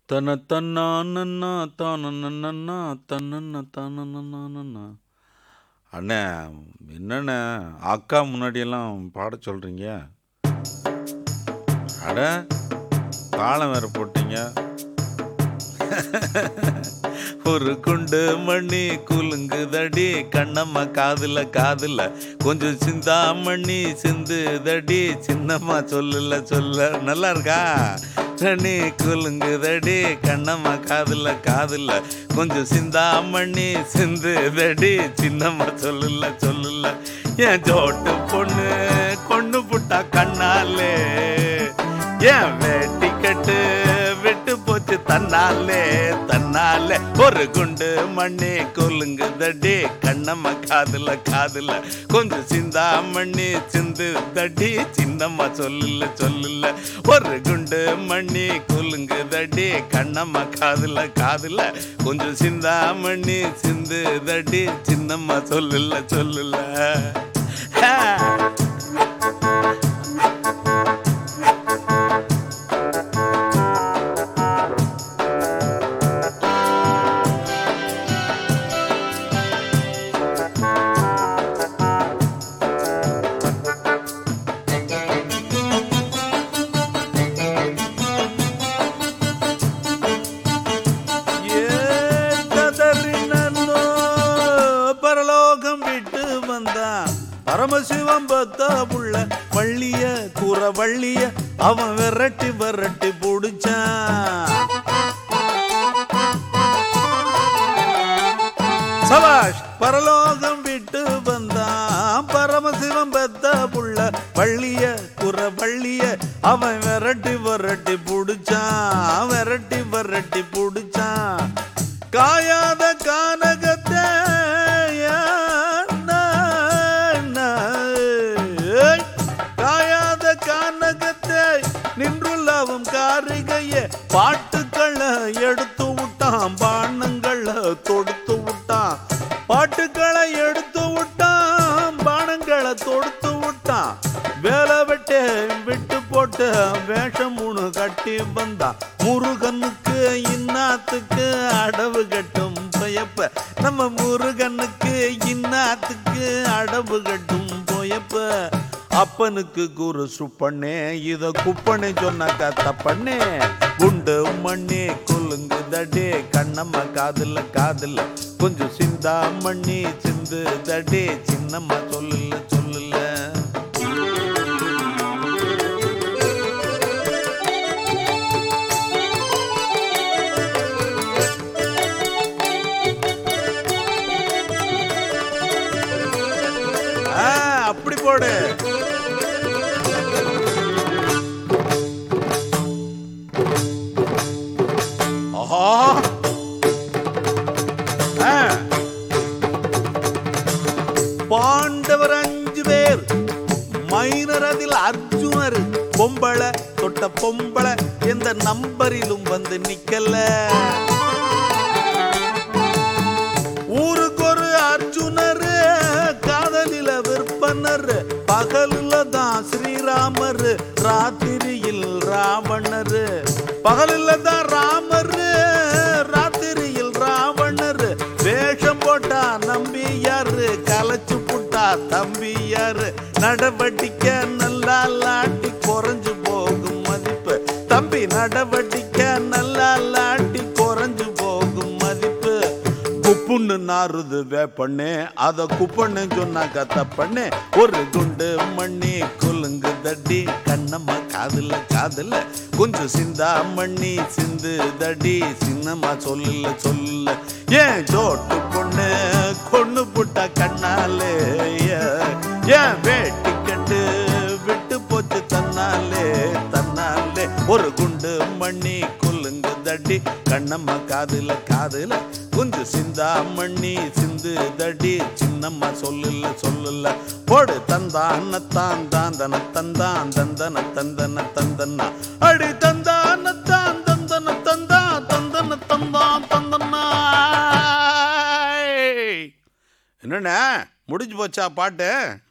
தன தன்னானன்னா தானன்னா தன்னன்னா தானன்னா அண்ணே என்னண்ணே அக்கா முன்னாடியெல்லாம் பாட சொல்கிறீங்க அட தாளம் வேற போட்டீங்க ஒரு குண்டு மணி குலுங்குதடி கண்ணம்மா காதுல காதுல கொஞ்சம் சிந்தாமணி சிந்துதடி சின்னம்மா சொல்லல சொல்ல நல்லா இருக்கா தண்ணி குலுங்குதடி கண்ணம்மா காதுல காதுல கொஞ்சம் சிந்தாமணி சிந்துதடி சின்னம்மா சொல்லல சொல்லல என் ஜோட்டு பொண்ணு கொண்டு புட்டா கண்ணாலே ஏன் வேட்டி கட்டு விட்டு போச்சு தன்னாலே தன்னாலே ஒரு குண்டு மண்ணி கொலுங்குதடி கண்ணம்மா காதுல காதுல கொஞ்சம் சிந்தா மண்ணி சிந்து தடி சின்னம்மா சொல்லல சொல்லல ஒரு குண்டு மண்ணி கொலுங்குதடி கண்ணம்மா காதுல காதுல கொஞ்சம் சிந்தா மண்ணி சிந்து தடி சின்னம்மா சொல்லல சொல்லல ஆ. ஏதறினோ பரலோகம் விட்டு வந்தான் பரமசிவம் பத்தா புள்ள வள்ளிய கூற வள்ளிய அவன் விரட்டி விரட்டி புடிச்சான் சபாஷ் பரலோகம் விட்டு வந்தான் பரமசிவம் பெத்த புள்ள வள்ளிய குற வள்ளிய அவன் விரட்டி விரட்டி புடிச்சான் விரட்டி விரட்டி புடிச்சான் காயாத கானகத்தை ஏன்னா, ஏய், காயாத கானகத்தை நின்றுள்ளவும் காரிகைய பாட்டுக்களை எடுத்து விட்டான் பானங்களை தொடுத்து விட்டான் பாட்டுக்களை எடுத்து விட்டான் பானங்களை தொடுத்து விட்டான் வேலை வெட்ட விட்டு போட்டு வேஷம் மூணு கட்டி வந்தான் முருகனுக்கு இன்னாத்துக்கு அடவு கட்டும் பயப்ப நம்ம முருகனுக்கு இன்னாத்துக்கு அடவு கட்டும் போயப்ப அப்பனுக்கு குரு சுப்பண்ணே இத குப்பண்ணே சொன்னாக்கா தப்பண்ணே குண்டு மண்ணே கொலுங்கு தடே கண்ணம்மா காதுல காதுல கொஞ்சம் சிந்தா மண்ணி சிந்து தடே சின்னம்மா சொல்லல சொல்லல ஆ, அப்படி போடு ஆஹா ஆ. பாண்டவர் அஞ்சு பேர் மைனர் அதில் அர்ஜுனர் பொம்பளை தொட்ட பொம்பளை எந்த நம்பரிலும் வந்து நிக்கல ஊருக்கு ஒரு அர்ஜுனர் காதலில விற்பனர் பகலில தான் ஸ்ரீராமர் ராத்திரியில் ராவணர் பகலில தான் ராமர் ராத்திரியில் ராவணர் வேஷம் போட்டா நம்பி யாரு கலைச்சு புட்டா தம்பி யாரு நடவடிக்கை நல்லா லாட்டி குறைஞ்சு போகும் மதிப்பு தம்பி நடவடிக்கை நல்லா லாட்டி குறைஞ்சு போகும் மதிப்பு குப்புன்னு நாறுது வேப்பண்ணே அத குப்பண்ணு சொன்னாக்க தப்பண்ணே ஒரு குண்டு மண்ணி கொலுங்கு தடி கண்ணம்மா காதுல காதுல கொஞ்சம் சிந்தா மண்ணி சிந்து தடி சின்னம்மா சொல்லல சொல்லல ஏன் ஜோட்டு பொண்ணு கொண்டு புட்டா கண்ணாலே ஏன் வேட்டி கட்டு விட்டு போச்சு தன்னாலே தன்னாலே ஒரு குண்டு மண்ணி கொல்லுங்க தடி கண்ணம்மா காதுல காதுல கொஞ்சம் சிந்தா மண்ணி சிந்து தடி சின்னம்மா சொல்லல சொல்லல போடு தந்தான தான் தாந்தன தந்தான் தந்தன தந்தன தந்தன்னா அடி தந்தான தான் தந்தன தந்தா தந்தன தந்தான் தந்தன்னா என்னண்ணே முடிஞ்சு போச்சா பாட்டு